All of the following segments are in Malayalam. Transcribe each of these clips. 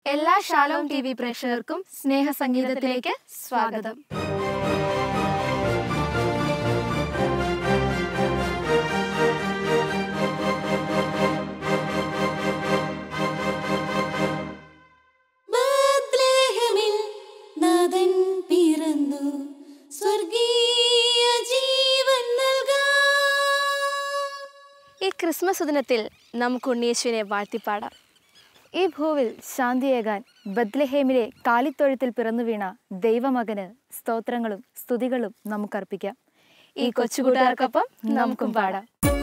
എല്ലാ ഷാലോം ടി വി പ്രേക്ഷകർക്കും സ്നേഹസംഗീതത്തിലേക്ക് സ്വാഗതം ബത്ലേഹേമിൽ നാഥൻ പിറന്നു സ്വർഗീയ ജീവൻ നൽകാൻ ഈ ക്രിസ്മസ് ദിനത്തിൽ നമുക്ക് ഉണ്ണിയേശുവിനെ വാഴ്ത്തിപ്പാടാം ഈ ഭൂവിൽ ശാന്തിയേകാൻ ബദ്ലഹേമിലെ കാലിത്തൊഴുത്തിൽ പിറന്നു വീണ ദൈവമകന് സ്തോത്രങ്ങളും സ്തുതികളും നമുക്കർപ്പിക്കാം ഈ കൊച്ചുകൂട്ടുകാർക്കൊപ്പം നമുക്കും പാടാം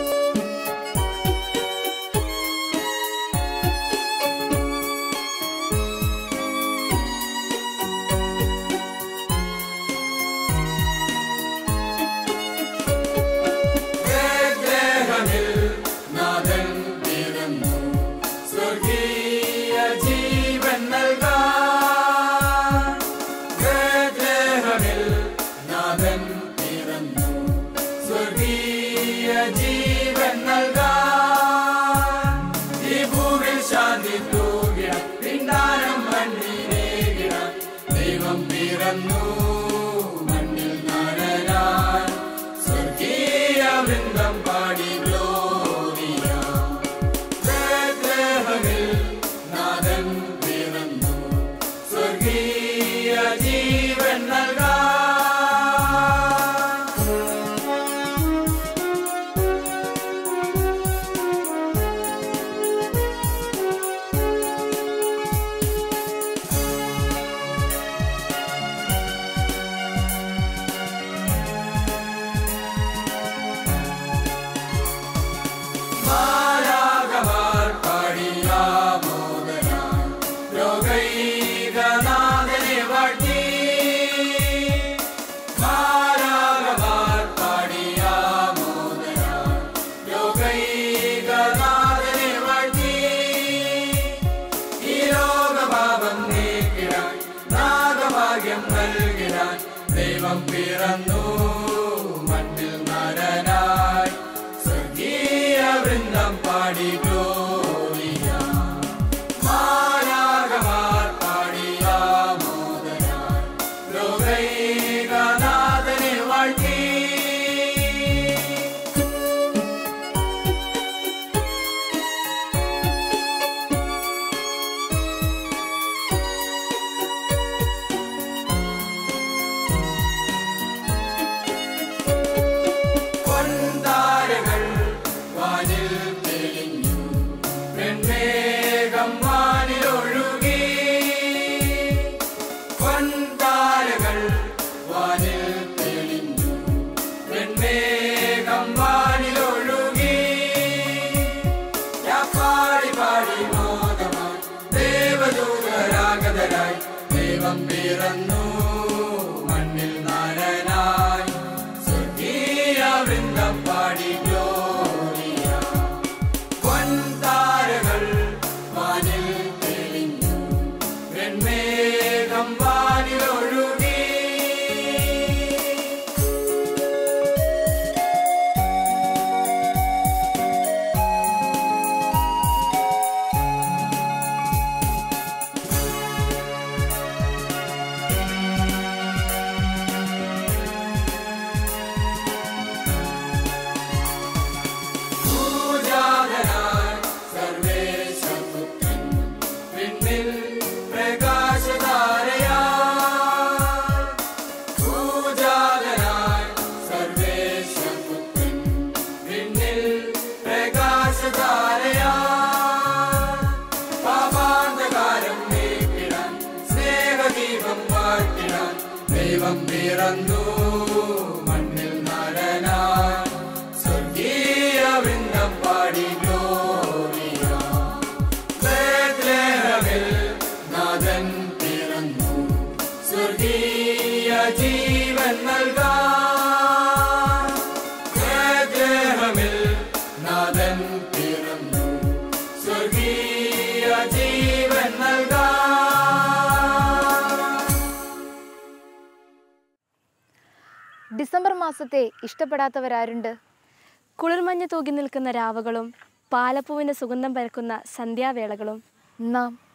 ഡിസംബർ മാസത്തെ ഇഷ്ടപ്പെടാത്തവരാരുണ്ട് കുളിർമഞ്ഞ് തൂകി നിൽക്കുന്ന രാവുകളും പാലപ്പൂവിന് സുഗന്ധം പരക്കുന്ന സന്ധ്യാവേളകളും നാം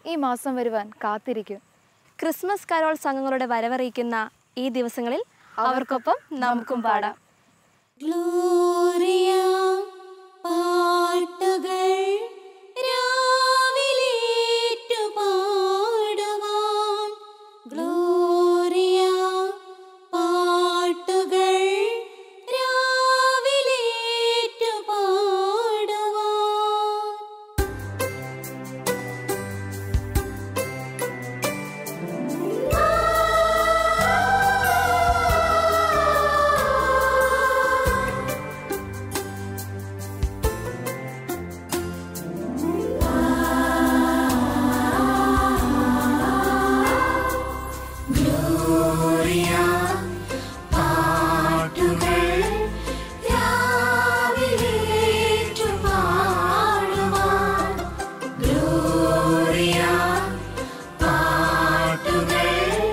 ഈ മാസം വരുവാൻ കാത്തിരിക്കും ക്രിസ്മസ് കരോൾ സംഘങ്ങളുടെ വരവറിയിക്കുന്ന ഈ ദിവസങ്ങളിൽ അവർക്കൊപ്പം നമുക്കും പാടാം ഗ്ലോറിയ പാട്ടുകൾ രാവിലേറ്റു പാടുവാൻ ഗ്ലോറിയ പാട്ടുകൾ രാവിലേറ്റു പാടുവാൻ രാവിലേറ്റു പാടുവാൻ ഗ്ലോറിയ പാട്ടുകൾ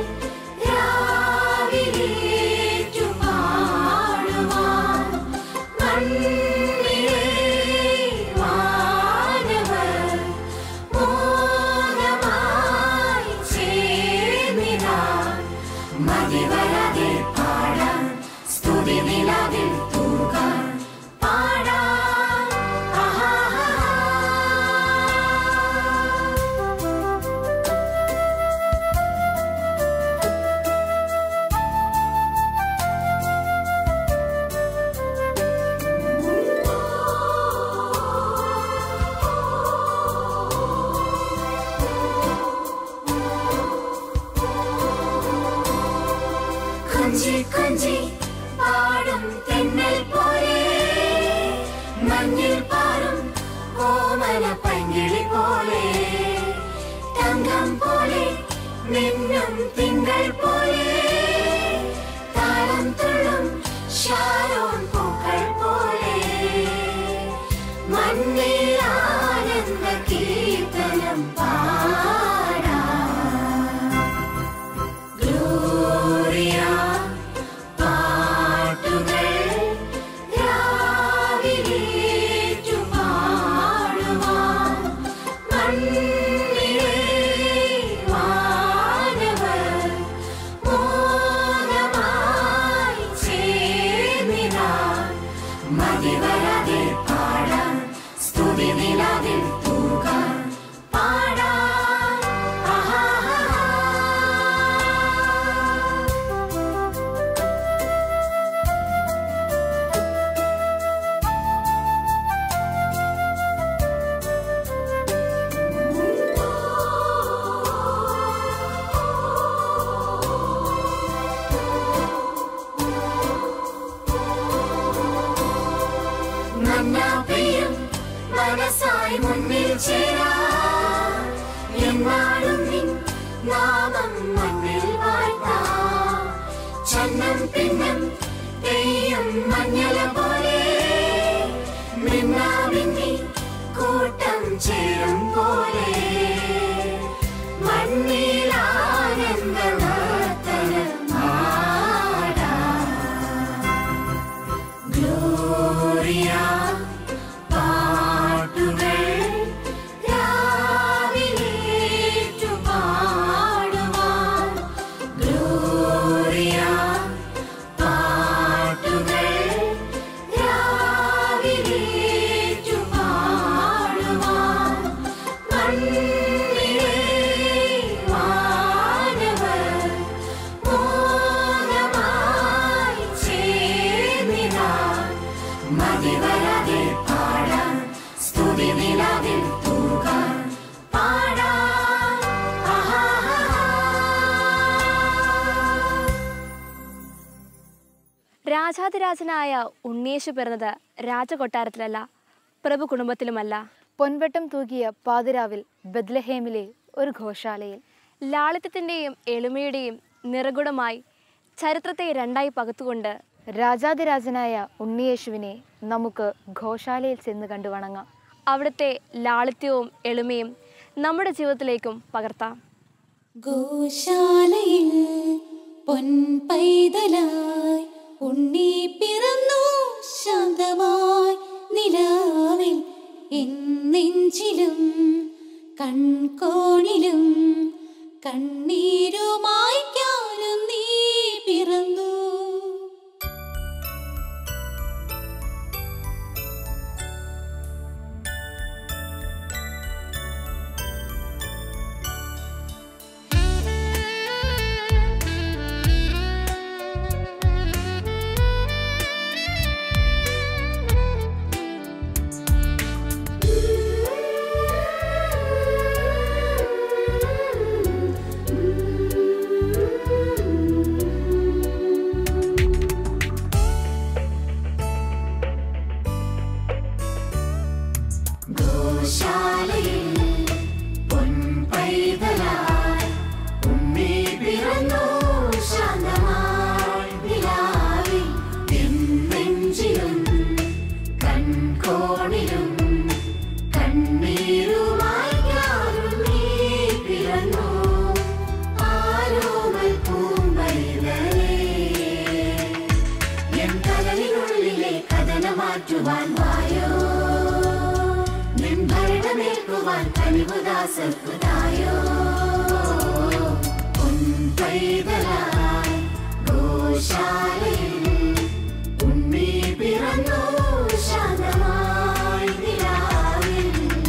രാവിലേറ്റു പാടുവാൻ മണ്ണിലെ വാനവർ മോഹമായി ചേർന്നിതാ മതിവരാതെ പാടാൻ സ്തുതി നിലാവിൽ തൂകാൻ പാടാൻ ആഹാ കൊഞ്ചി കൊഞ്ചി പാടും തെന്നൽ പോലെ മഞ്ഞിൽ പാറും കോമല പൈങ്കിളി പോലെ തങ്കം പോലെ മിന്നും തിങ്കൾ പോലെ താളം തുള്ളും ഷാരോൺ പൂക്കൾ പോലെ മണ്ണിൽ ആനന്ദ കീർത്തനം പാടാം ഗ്ലോറിയ പാട്ടുകൾ രാവിലേറ്റു പാടുവാൻ മണ്ണിലെ വാനവർ മോഹമായി ചേർന്നിതാ മതിവരാതെ പാടാൻ സ്തുതി നിലാവിൽ തൂകാൻ പാടാൻ ആഹാ മന്നാ പെയ്യും മനസ്സായി മുന്നിൽ ചേരാ എന്നാളും നിൻ നാമം മണ്ണിൽ വാഴ്ത്താം ചന്നം പിന്നം പെയ്യും മഞ്ഞള പോലെ മിന്നാമിന്നി കൂട്ടം ചേരും പോലെ മണ്ണിൽ ആനന്ദ ഗ്ലോറിയ പാട്ടുകൾ രാവിലേറ്റു പാടുവാൻ ഗ്ലോറിയ പാട്ടുകൾ രാവിലേറ്റു പാടുവാൻ മണ്ണിലെ വാനവർ മോഹമായി ചേർന്നിതാ മതിവരാതെ പാടാൻ സ്തുതി നിലാവിൽ തൂകാൻ പാടാൻ ആഹാ രാജാതിരാജനായ ഉണ്ണിയേശു പിറന്നത് രാജകൊട്ടാരത്തിലല്ല പ്രഭു കുടുംബത്തിലുമല്ല പൊൻവെട്ടം തൂകിയ പാതിരാവിൽ ബദ്ലഹേമിലെ ഒരു ഘോഷാലയിൽ ലാളിത്യത്തിൻ്റെയും എളിമയുടെയും നിറകുടമായി ചരിത്രത്തെ രണ്ടായി പകുത്തുകൊണ്ട് രാജാതിരാജനായ ഉണ്ണിയേശുവിനെ നമുക്ക് ഘോഷാലയിൽ ചെന്ന് കണ്ടു വണങ്ങാം അവിടുത്തെ ലാളിത്യവും എളിമയും നമ്മുടെ ജീവിതത്തിലേക്കും പകർത്താം ഗോശാലയിൽ പൊൻപൈതലായി ഉണ്ണി പിറന്നു ശാന്തമായി നിലാവിൽ എന്നെഞ്ചിലും കൺകോണിലും കണ്ണീരുമായ്ക്കാനും നീ പിറന്നു ഗോശാലയിൽ പൊൻപൈതലായി ഉണ്ണി പിറന്നു ശാന്തമായി നിലാവിൽ എൻ നെഞ്ചിലും കൺകോണിലും കണ്ണീരുമായി ഞാനും നീ പിറന്നു ആരോമൽ പൂമ്പൈതലേ എൻ കടലിനുള്ളിലെ കഥന മാറ്റുവാൻ വായോ നിൻ ഭരണമേൽക്കുവാൻ കനിവുദാസർക്കുതായോ പൈതലായി ഗോശാലയിൽ ഉണ്ണി പിറന്നു ശാന്തമായി നിലാവിൽ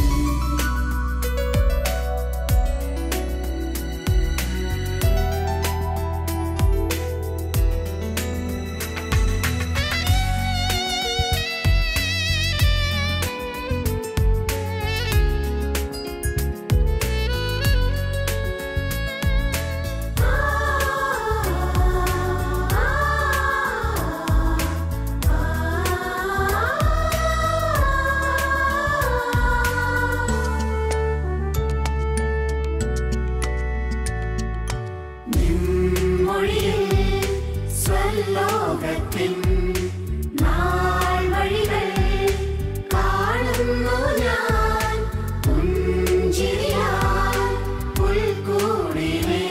നിൻമൊഴിയിൽ സ്വലോകത്തിൻ നാൾ വഴികൾ കാണുന്നു ഞാൻ പുഞ്ചിരിയാൽ പുൽക്കൂടിനെ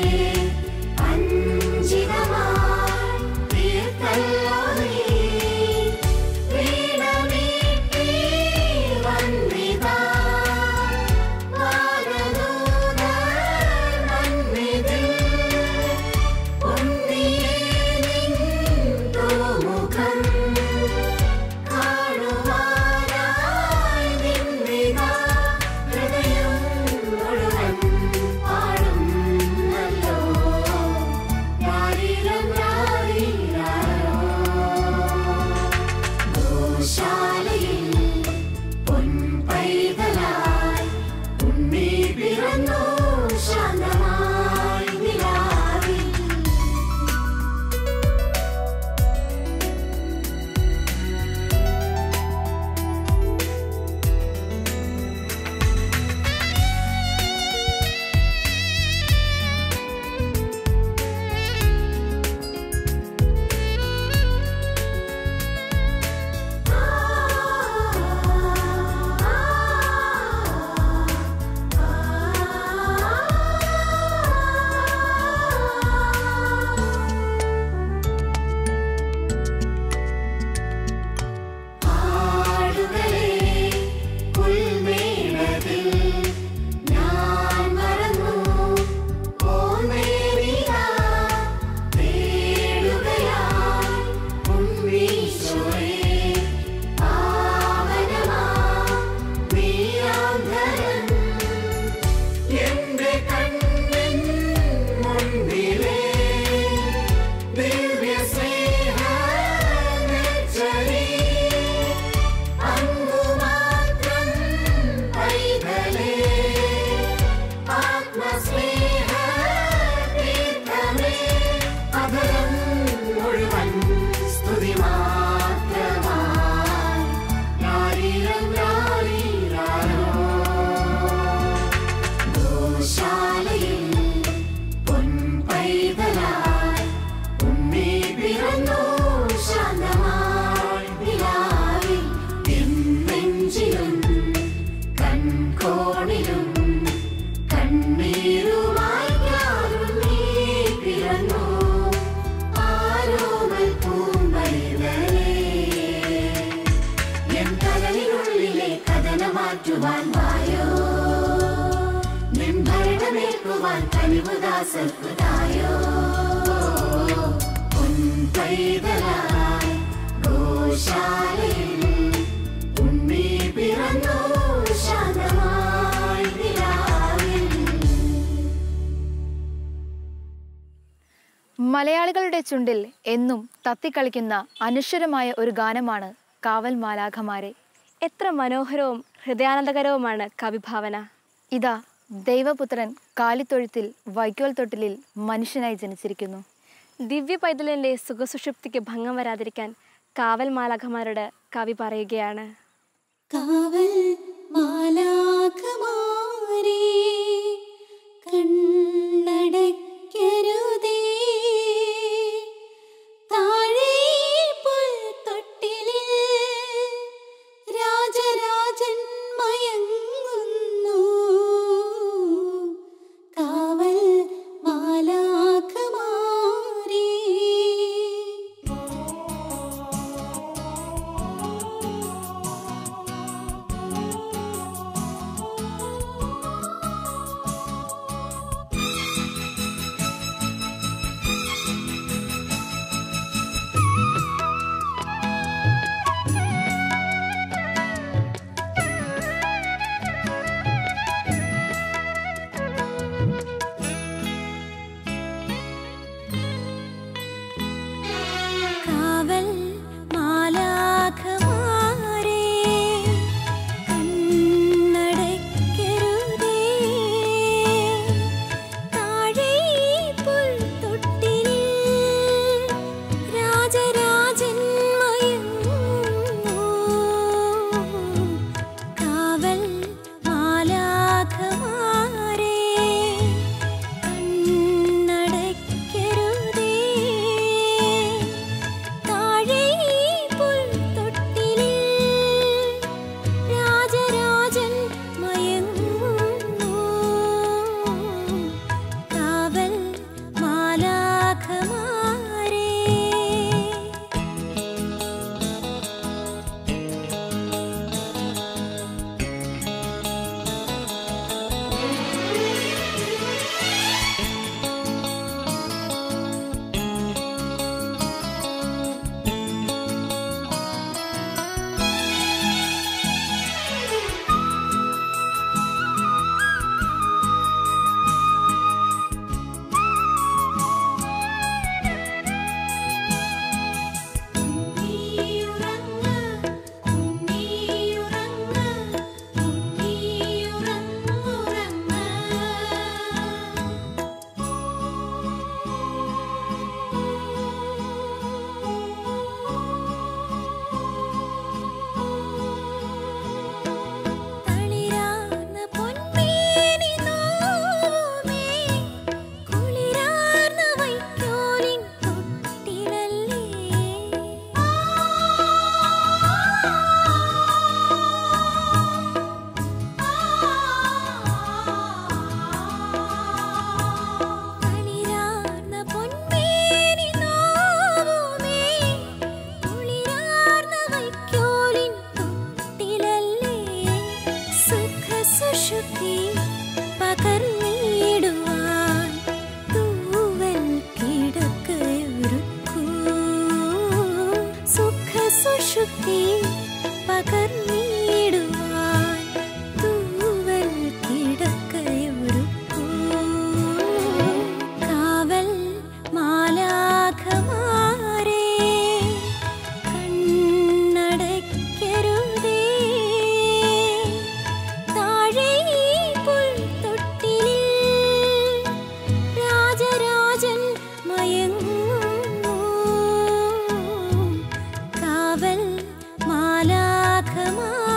അഞ്ചിതമായി തീർത്തല്ലോ നീ വീണമീട്ടി വന്നിതാ വാനദൂതർ മന്ദിതിൽ ഉണ്ണിയേ നിൻ തൂമുഖം കാണുവാനായി നിന്നിതാ ഹൃദയം മുഴുവൻ പാടുന്നല്ലോ രാരിരം രാരിരാരോ ഗോശാലയിൽ പൊൻപൈതലായി ഉണ്ണി പിറന്നു ശാന്തമായി നിലാവിൽ ആടുകളെ പുൽമേടതിൽ ഞാൻ മറന്നു പോന്നേറിയ തേടുകയായി ഉണ്ണീശോയെ പാവനമാ നീയാന്ധരൻ എന്റെ കണ്ണിൻ മുൻപിലേ ദിവ്യ സ്നേഹ നെച്ചരി അങ്ങുമാത്രം പൈതലേ ആത്മസ്നേഹ തീർത്ഥമേ അധരം മുഴുവൻ സ്തുതി മാത്രമായി രാരിരം രാരിരാരോ ഗോശാലയിൽ പൊൻപൈതലായി ഉണ്ണി പിറന്നു ശാന്തമായി നിലാവിൽ എൻ നെഞ്ചിലും കൺകോണിലും കണ്ണീരുമായി ഞാനും നീ പിറന്നു ആരോമൽ പൂമ്പൈതലേ എൻ കടലിനുള്ളിലെ കഥന മാറ്റുവാൻ വായോ നിൻ ഭരണമേൽക്കുവാൻ കനി അറിവുദാസർക്കുതായോ പൊൻപൈതലായി ഗോശാലയിൽ ഉണ്ണി പിറന്നു ശാന്തമായി നിലാവിൽ മലയാളികളുടെ ചുണ്ടിൽ എന്നും തത്തിക്കളിക്കുന്ന അനശ്വരമായ ഒരു ഗാനമാണ് കാവൽ മാലാഖമാരെ എത്ര മനോഹരവും ഹൃദയാനന്ദകരവുമാണ് കവിഭാവന ഇതാ ദൈവപുത്രൻ കാലിത്തൊഴുത്തിൽ വൈക്കോൽ തൊട്ടിലിൽ മനുഷ്യനായി ജനിച്ചിരിക്കുന്നു ദിവ്യ പൈതലിൻ്റെ സുഖസുഷുപ്തിക്ക് ഭംഗം വരാതിരിക്കാൻ കാവൽ മാലാഖമാരോട് കവി പറയുകയാണ് കാവൽ മാലാഖമാരേ കണ്ണടയ്ക്കരുതേ താഴെ പുൽത്തൊട്ടിലിൽ രാജരാജൻ മയങ്ങുന്നു കാവൽ മാലാഖമാരേ കാവൽ മാലാഖമാരേ കണ്ണടയ്ക്കരുതേ താഴെ പുൽത്തൊട്ടിലിൽ രാജരാജൻ മയങ്ങുന്നു കാവൽ മാലാഖമാരേ കണ്ണടയ്ക്കരുതേ താഴെ പുൽത്തൊട്ടിലിൽ രാജരാജൻ മയങ്ങുന്നു കാവൽ മാലാഖമാരേ ഉണ്ണിയുറങ്ങ് ഉണ്ണിയുറങ്ങ് ഉണ്ണിയുറങ്ങുറങ്ങ് തളിരാർന്ന പൊൻമേനി നോവേ കുളിരാർന്ന വൈക്കോലിൻ തൊട്ടിലല്ലേ തളിരാർന്ന പൊൻമേനി നോവുമേ കുളിരാർന്ന വൈക്കോലിൻ തൊട്ടിലല്ലേ സുഖസുഷുപ്തി പകർന്നിടുവാൻ തൂവൽ കിടക്കയൊരുക്കൂ സുഖസുഷുപ്തി പകർന്നിടുവാൻ തൂവൽ കിടക്കയൊരുക്കൂ കാവൽ മാലാഖമാരേ കണ്ണടയ്ക്കരുതേ താഴെ പുൽത്തൊട്ടിലിൽ രാജരാജൻ മയങ്ങുന്നു കാവൽ മാലാഖമാരേ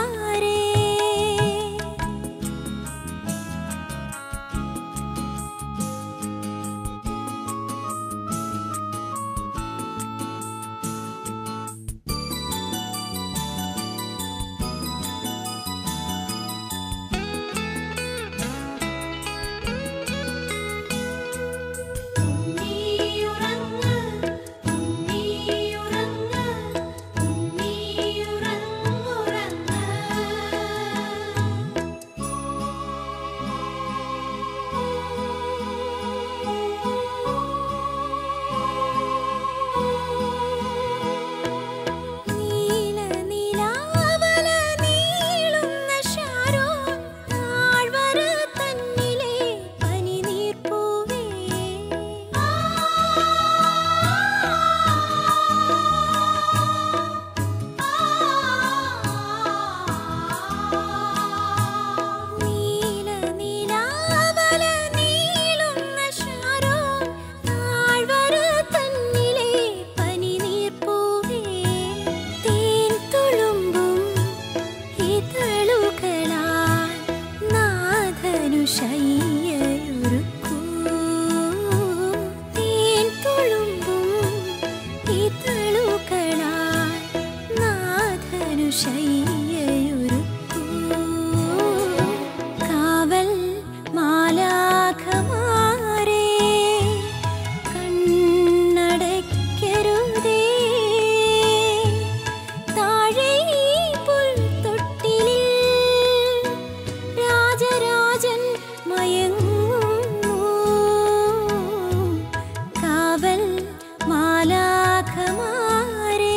ശയ്യയൊരുക്കൂ കാവൽ മാലാഖമാരേ കണ്ണടയ്ക്കരുതേ താഴെ ഈ പുൽത്തൊട്ടിലിൽ രാജരാജൻ മയങ്ങുന്നു കാവൽ മാലാഖമാരേ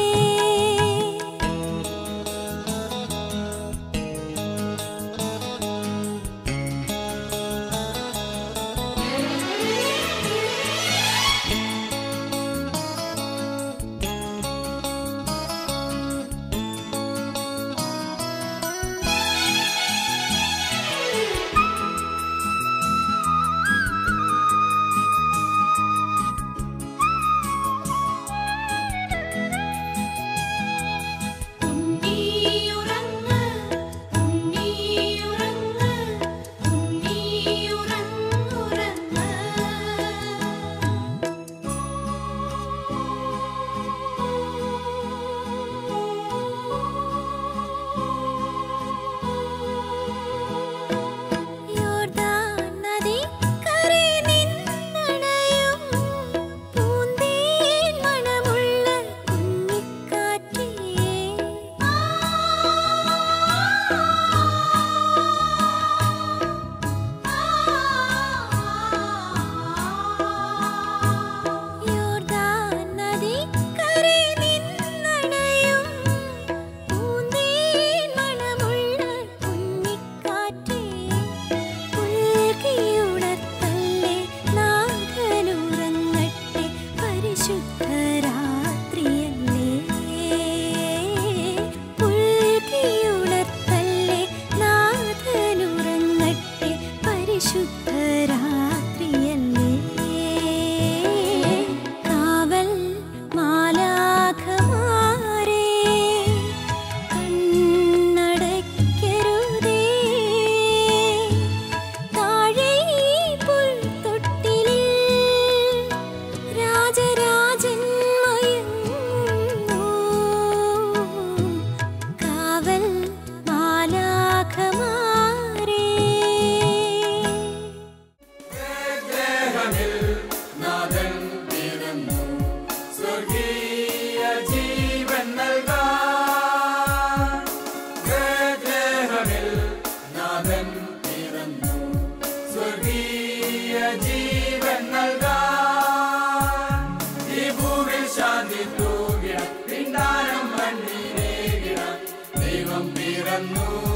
ഉണ്ണിയുറങ്ങ് ഉണ്ണിയുറങ്ങ് ഉണ്ണിയുറങ്ങുറങ്ങ് യോർദാൻ നദിക്കരെ നിന്നണയും പൂന്തേൻ മണമുള്ള കുഞ്ഞിക്കാറ്റേ യോർദാൻ നദിക്കരെ നിന്നണയും പൂന്തേൻ മണമുള്ള കുഞ്ഞിക്കാറ്റേ പുൽകിയുണർത്തല്ലേ നാഥനുറങ്ങട്ടെ പരിശുദ്ധരാത്രിയല്ലേ പുൽകിയുണർത്തല്ലേ നാഥനുറങ്ങട്ടെ പരിശുദ്ധരാത്രിയല്ലേ കാവൽ മാലാഖമാരേ കണ്ണടയ്ക്കരുതേ താഴെ ഈ പുൽത്തൊട്ടിലിൽ രാജരാജൻ മയങ്ങുന്നു കാവൽ മാലാഖമാരേ നാഥൻ പിറന്നു സ്വർഗീയ ജീവൻ നൽകാൻ ബേത്ലഹേമിൽ നാഥൻ പിറന്നു സ്വർഗീയ ജീവൻ നൽകാൻ ഈ ഭൂമിൽ ശാന്തി തൂകിട പിണ്ടാരം മണ്ണിനേകിട ദൈവം പിറന്നു